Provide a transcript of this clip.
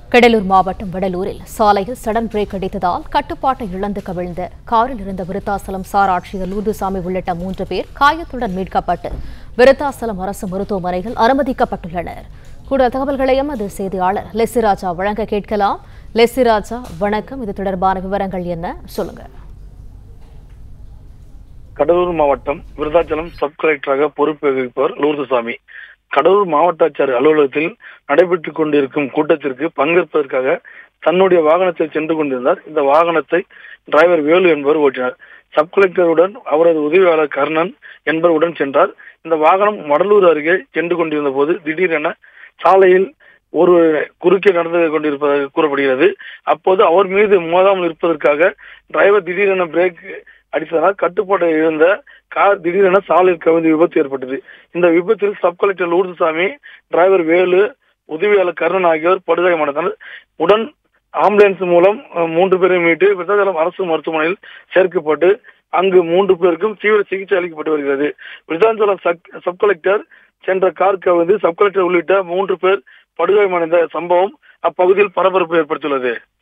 கடலூர் மாவட்டம் வடலூரில் சாலையில் sudden brake அடித்ததால் கட்டுப்பாட்டை இழந்து கவிழ்ந்த காரில் இருந்த விருத்தாசலம் சார் ஆட்சியர் லூர்துசாமி உள்ளிட்ட மூன்று பேர் காயத்துடன் மீட்கப்பட்டு விருத்தாசலம் அரசு மருத்துவமனையில் அனுமதிக்கப்பட்டுள்ளனர் கூடுதல் தகவல்களை எமது செய்தியாளர் லெசிராஜா வழங்க கேட்கலாம் லெசிராஜா வணக்கம் இது தொடர்பான விவரங்கள் என்ன சொல்லுங்க கடலூர் மாவட்டம் விருதாச்சலம் சப் கலெக்டராக பொறுப்பு வகிப்பவர் லூர்துசாமி கடலூர் மாவட்ட ஆட்சியர் அலுவலகத்தில் நடைபெற்றுக் கொண்டிருக்கும் கூட்டத்திற்கு பங்கேற்பதற்காக தன்னுடைய வாகனத்தில் சென்று கொண்டிருந்தார் இந்த வாகனத்தை டிரைவர் வேலு என்பவர் ஓட்டினார் சப் கலெக்டருடன் அவரது உதவியாளர் கர்ணன் என்பவருடன் சென்றார் இந்த வாகனம் வடலூர் அருகே சென்று கொண்டிருந்த போது திடீரென சாலையில் ஒரு குறுக்கே நடந்து கொண்டிருப்பதாக கூறப்படுகிறது அப்போது அவர் மீது மோதாமல் இருப்பதற்காக டிரைவர் திடீரென பிரேக் அடித்ததால் கட்டுப்பாட்டை இழந்த கார் திடீரென சாலையில் கவிழ்ந்து விபத்து ஏற்பட்டது இந்த விபத்தில் sub collector Lourdusamy driver Velu உதவியாளர் கர்ணன் ஆகியோர் படுகாயமடைந்தனர் உடன் ஆம்புலன்ஸ் மூலம் அஹ், மூன்று பேரை மீட்டு விருதாச்சலம் அரசு மருத்துவமனையில் சேர்க்கப்பட்டு அங்கு மூன்று பேருக்கும் தீவிர சிகிச்சை அளிக்கப்பட்டு வருகிறது விருதாச்சலம் சப் சப் கலெக்டர் சென்ற கார் கவிழ்ந்து சப் கலெக்டர் உள்ளிட்ட மூன்று பேர் படுகாயமடைந்த சம்பவம் அப்பகுதியில் பரபரப்பு ஏற்படுத்தியுள்ளது